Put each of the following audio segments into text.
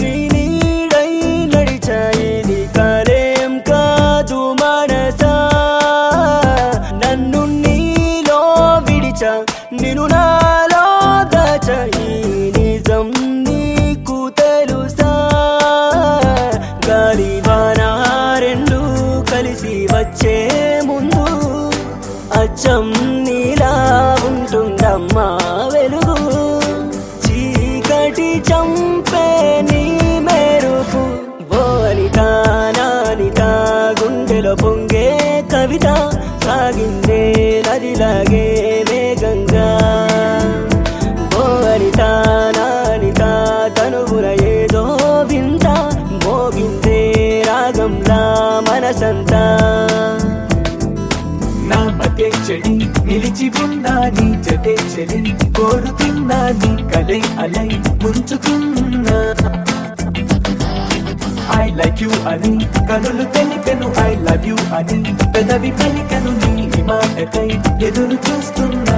నీ నీడై నడిచాయి కలేం కాదు మనసా నన్ను నీలో విడిచా నిన్ను నాలో దాచ ఈ నిజం నీకు తెలుసా గాలి వాన రెండు కలిసి వచ్చే ముందు అచ్చం నీలా ఉంటుందమ్మా వెలుగు చీకటి చంపే నీ మెరుపు బోలితా నానితా గుండెలో పొంగే కవిత సాగిందే నదిలాగే వేగంగా బోలితా నానితా తనువున ఏదో వింత మోగిందే రాగంలా మనసంతా నా పతే చెడి నిలిచి ఉన్నా నీ జతే చెలి కోరుతున్నా నీ కలై అలై ముంచుతున్నా ఐ లైక్ యు అని కనులు తెలిపెను ఐ లవ్ యు అని పెదవి పలికెను నీ మాటకై ఎదురు చూస్తున్నా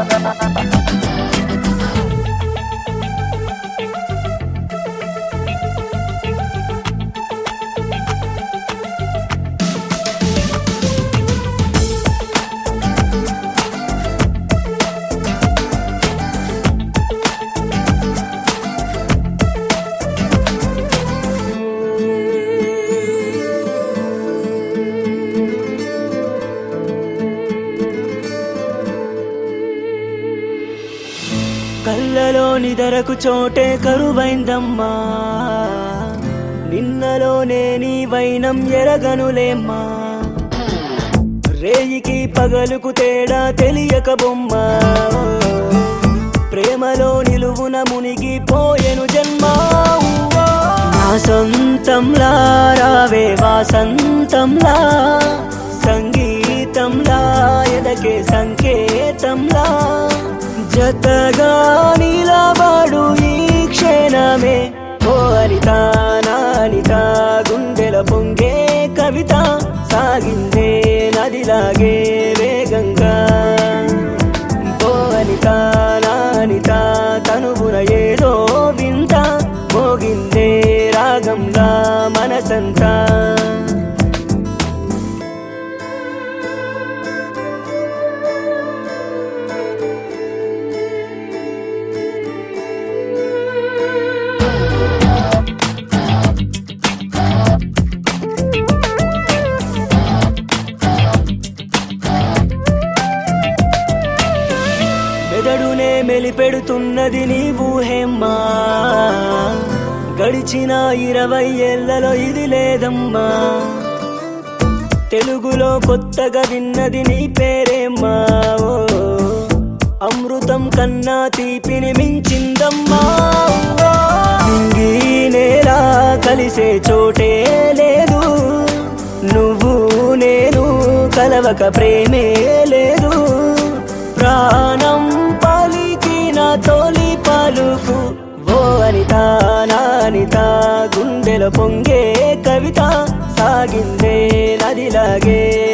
కళ్ళలో నిదరకు చోటే కరువైందమ్మా నిన్నలోనే నీ వైనం ఎరగనులేమ్మా రేయికి పగలుకు తేడా తెలియక బొమ్మ ప్రేమలో నిలువున మునిగి పోయెను జన్మ నా సొంతంలా రావే వాసంతంలా సంగీతంలా ఎదకే సంకేతంలా జతగా నిలబడు ఈ క్షణమే ఓ అనిత నానిత గుండెల పొంగే కవిత సాగిందే నదిలాగే వేగంగా ఓ అనిత నానిత తనువున ఏదో వింత మోగిందే రాగంలా మనసంతా మెదడునే మెలిపెడుతున్నది నీ ఊహేమ్మా గడిచిన ఇరవై ఏళ్లలో ఇది లేదమ్మా తెలుగులో కొత్తగా విన్నది నీ పేరేమ్మా ఓ అమృతం కన్నా తీపిని మించిందమ్మా ఓ, నింగి నేల కలిసే చోటే లేదు నువ్వు నేను కలవక ప్రేమే లేదు ప్రాణం పలికిన తొలి పలుకు ఓ అనిత నానిత గుండెల పొంగే కవిత సాగిందే నదిలాగే